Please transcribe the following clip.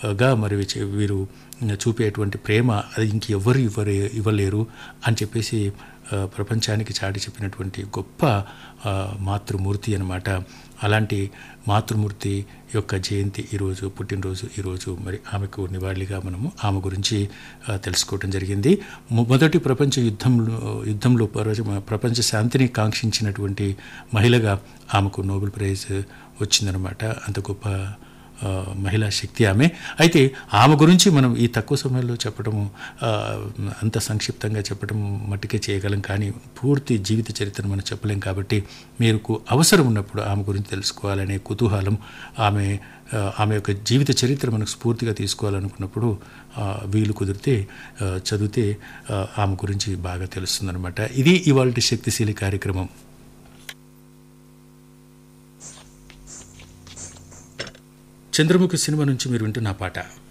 గా మరి చే- వీరు చూపేటువంటి ప్రేమ అది ఇంకెవ్వరు ఇవ్వరే ఇవ్వలేరు అని చెప్పేసి ఆ, ప్రపంచానికి చాటి చెప్పినటువంటి గొప్ప ఆ, మాతృమూర్తి అన్నమాట అలాంటి మాతృమూర్తి యొక్క జయంతి ఈరోజు పుట్టినరోజు ఈరోజు మరి ఆమెకు నివాళిగా మనము ఆమె గురించి ఆ, తెలుసుకోవడం జరిగింది మొ- మొదటి ప్రపంచ యుద్ధంలో యుద్ధంలో పర- ప్రపంచ శాంతిని కాంక్షించినటువంటి మహిళగా ఆమెకు నోబెల్ ప్రైజ్ వచ్చిందనమాట అంత గొప్ప ఆ, మహిళా శక్తి ఆమె అయితే ఆమె గురించి మనం ఈ తక్కువ సమయంలో చెప్పడము ఆ, అంత సంక్షిప్తంగా చెప్పడం మట్టుకే చేయగలం కానీ పూర్తి జీవిత చరిత్రను మనం చెప్పలేం కాబట్టి మీకు అవసరం ఉన్నప్పుడు ఆమె గురించి తెలుసుకోవాలనే కుతూహలం ఆమె ఆ, ఆమె యొక్క జీవిత చరిత్ర మనకు స్ఫూర్తిగా తీసుకోవాలనుకున్నప్పుడు ఆ, వీలు కుదిరితే ఆ, చదివితే ఆ, ఆమె గురించి బాగా తెలుస్తుందన్నమాట ఇది ఇవాళ శక్తిశీలి కార్యక్రమం చంద్రముఖి సినిమా నుంచి మీరు వింటున్న పాట